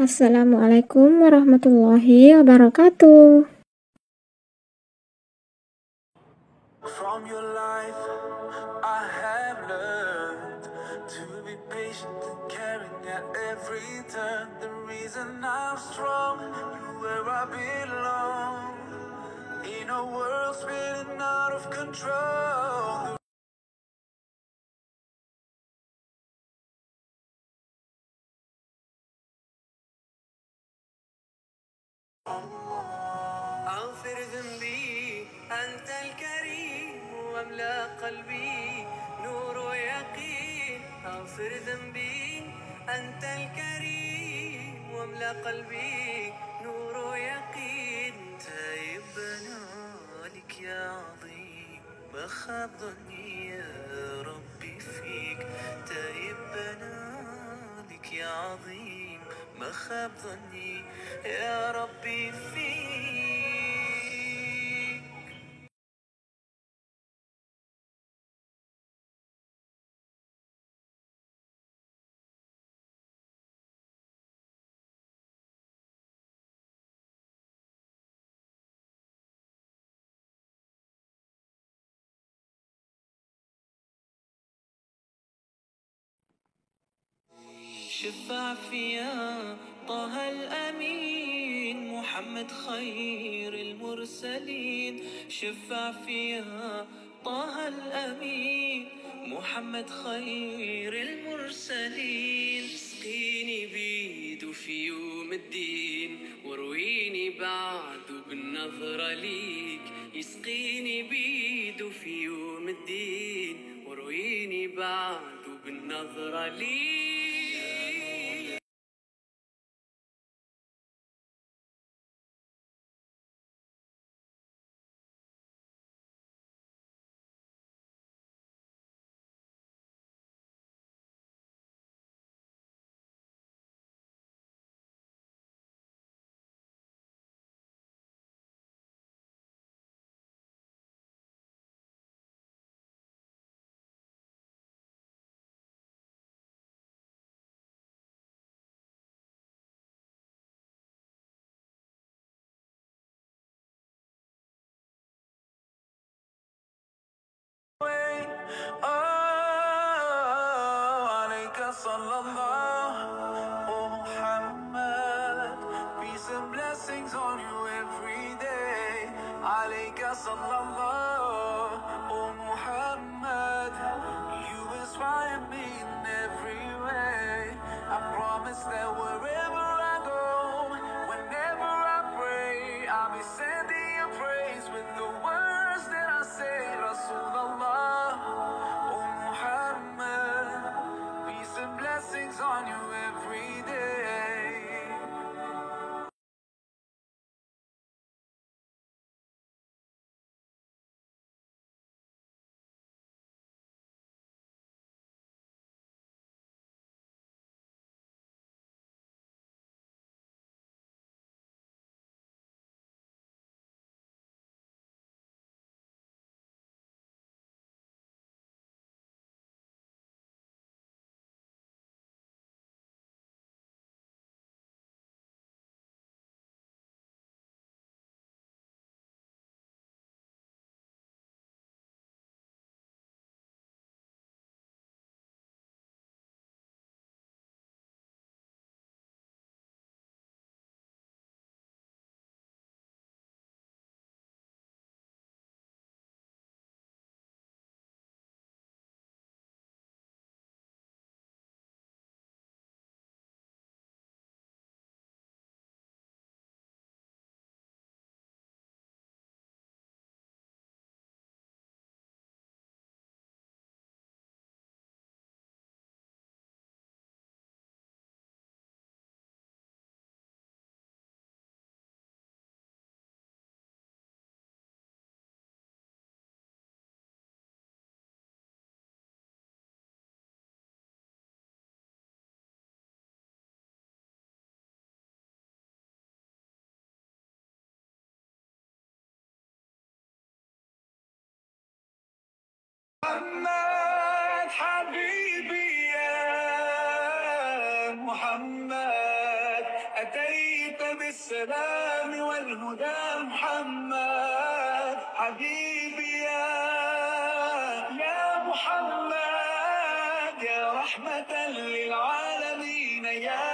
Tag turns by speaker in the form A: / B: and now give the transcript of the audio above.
A: Wassalamualaikum warahmatullahi wabarakatuh.
B: From your life, I have learned to be patient and caring at every turn. The reason I'm strong, where I belong, in a world spinning out of control.
C: اغفر ذنبي أنت الكريم واملأ قلبي نور ويقين اغفر ذنبي أنت الكريم واملأ قلبي نور ويقين تائب لك يا عظيم بخاب ظني يا ربي فيك تائب لك يا عظيم مخاب ظني يا ربي فيك شفع فيا طه الأمين محمد خير المرسلين شفع فيا طه الأمين محمد خير المرسلين اسقيني بيده في يوم الدين وارويني بعده بالنظرة ليك يسقيني بيده في يوم الدين وارويني بعده بالنظرة ليك
B: Oh, عليك صلى الله, oh Muhammad. Peace and blessings on you every day. عليك صلى الله, oh Muhammad. You inspire me in every way. I promise that wherever I go, whenever I pray, I'll be sending your praise with the words that I say. Rasulullah, oh Muhammad. Peace and blessings on you every day. محمد حبيبي يا محمد أتيت بالسلام والهدى محمد حبيبي يا يا محمد يا رحمة للعالمين يا